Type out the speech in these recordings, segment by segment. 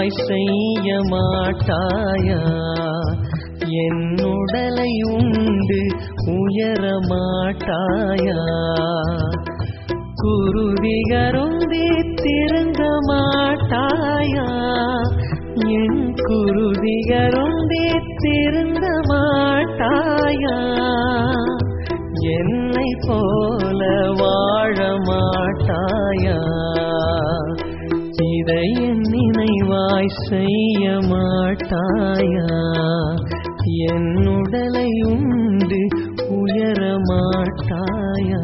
நினைவாய் செய்ய மாட்டாயா என் உடலை உண்டு உயர மாட்டாயா குருதிகருந்தி திருந்த மாட்டாயா என் குருதிகருந்தி திருந்த மாட்டாயா என்னை போல வாழ மாட்டாயா இதை என் நினைவாய் செய்ய மாட்டாயா என் உடலை உண்டு உயர மாட்டாயா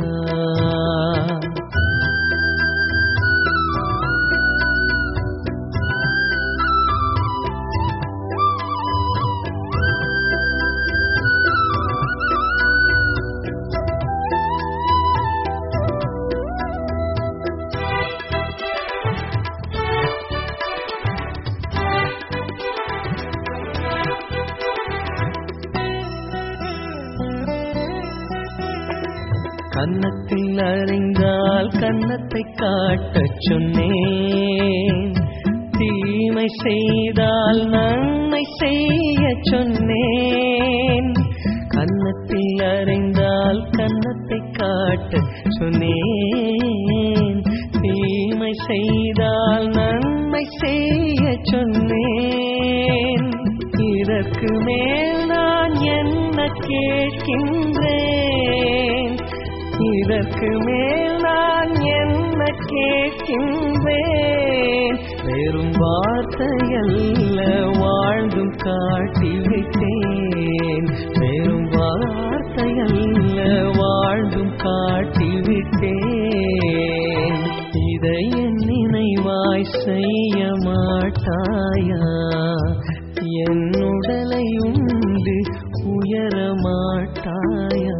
கன்னத்தில் அறிந்தால் கன்னத்தை காட்டச் சொன்னேன் தீமை செய்தால் நன்மை செய்ய சொன்னேன் கன்னத்தில் அறிந்தால் கன்னத்தை காட்ட சொன்னேன் தீமை செய்தால் நன்மை செய்ய சொன்னேன் இதற்கு மேல் நான் என்ன கேட்கின்றேன் இதற்கு மேல் நான் என்ன கேட்கின்றேன் வெறும் வார்த்தையல்ல வாழ்ந்தும் காட்டிவிட்டேன் வெறும் வார்த்தையல்ல வாழ்ந்தும் காட்டிவிட்டேன் இதை என் நினைவாய் செய்ய மாட்டாயா என் உடலை உண்டு உயர மாட்டாயா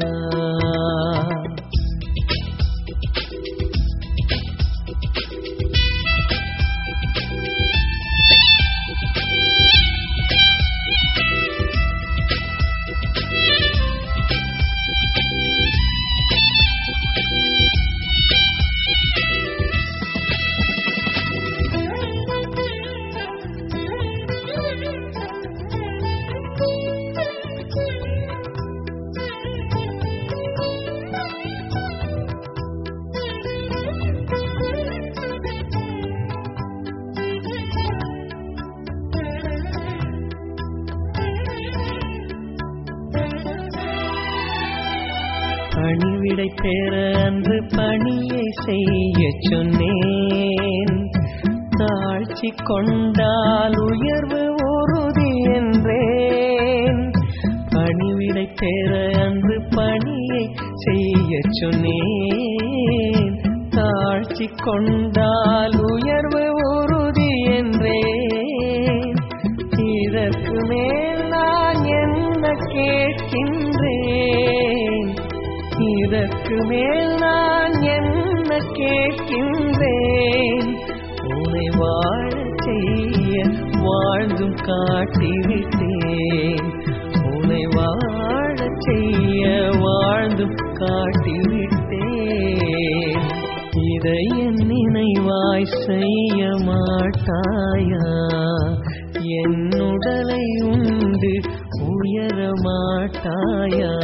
பணிவிடை பெற அன்று பணியை செய்ய சொன்னேன் தாழ்ச்சி கொண்டால் உயர்வு உறுதி என்றேன் பணிவிடை பெற அன்று பணியை செய்ய சொன்னேன் தாழ்ச்சி கொண்டால் உயர்வு உறுதி என்றேன் இதற்கு மேல் நான் என்ன கேட்கின்றேன் இதற்கு மேல் நான் என்ன கேட்கின்றேன் உன்னை வாழச் செய்ய வாழ்ந்தும் காட்டிவிட்டேன் உன்னை வாழச் செய்ய வாழ்ந்தும் காட்டிவிட்டேன் இதை என் நினைவாய் செய்ய மாட்டாயா என் உடலை உண்டு உயர மாட்டாயா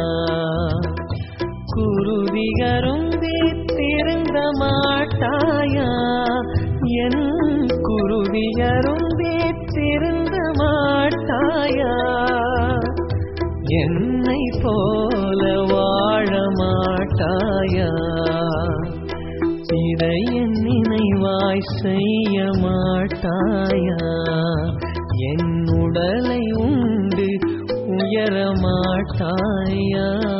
குருதிகருந்தி திருந்த மாட்டாயா என் குருதிகருந்தி திருந்த மாட்டாயா என்னை போல வாழ மாட்டாயா இதை என் நினைவாய் செய்ய மாட்டாயா என் உடலை உண்டு உயர மாட்டாயா